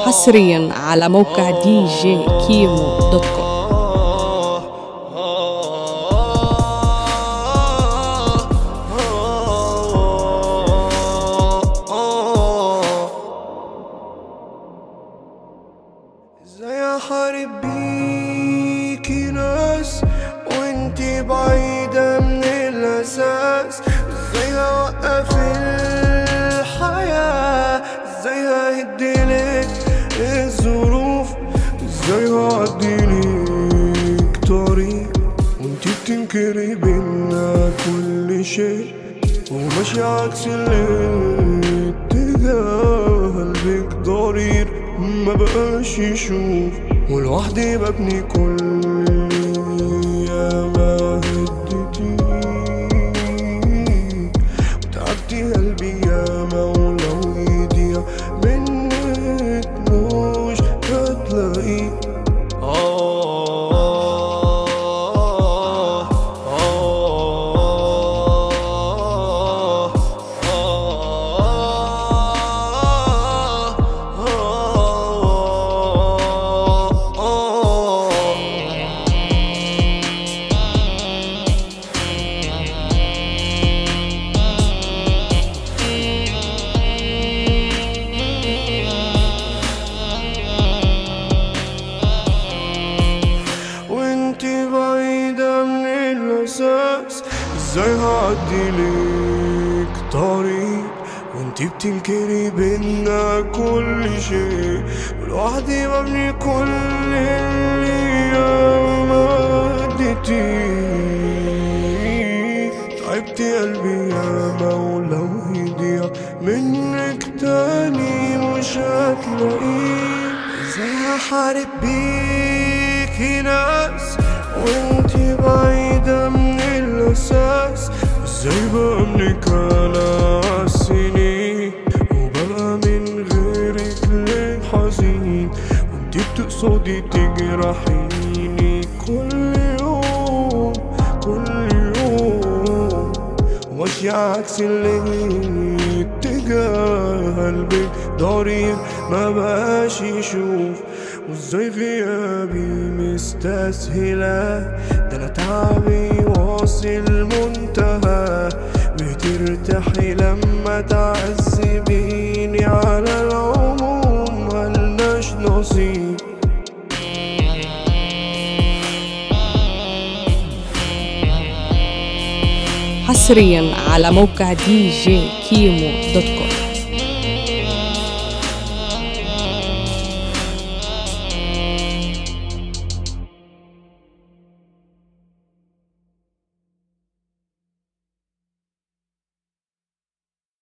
حصريا على موقع دي جي كيمو دوت كوم ازاي احارب بيكي ناس وانتي بعيدة من الاساس ازاي هوقف الحياة ازاي ههدلك الظروف ازاي هعديلك طريق وانتي بتنكري بينا كل شيء وماشي عكس الاتجاه قلبك ضرير ما بقاش يشوف ولوحدي ببني كل يا ما هديتيك وتعبتي قلبي يا ولو يضيع منك مش هتلاقيه وانتي بعيدة من الأساس ازاي هعدي لك طريق وانتي بتنكري بينا كل شيء لوحدي ببني كل اللي ما اديتيه تعبتي قلبي يا ولو يضيع منك تاني مش هتلاقيه ازاي احارب بيكي ناس وانتي بعيدة من الأساس ازاي بأمنك على السنين وببقى من غيرك ليه حزين وانتي بتقصدي تجرحيني كل يوم كل يوم وماشي عكس الاتجاه قلبك ضرير ما بقاش يشوف وازاي غيابي مستسهلة ده انا تعبي واصل منتهى بترتاحي لما تعذبيني على العموم ملناش نصيب حصريا على موقع دي جي كيمو دوت كوم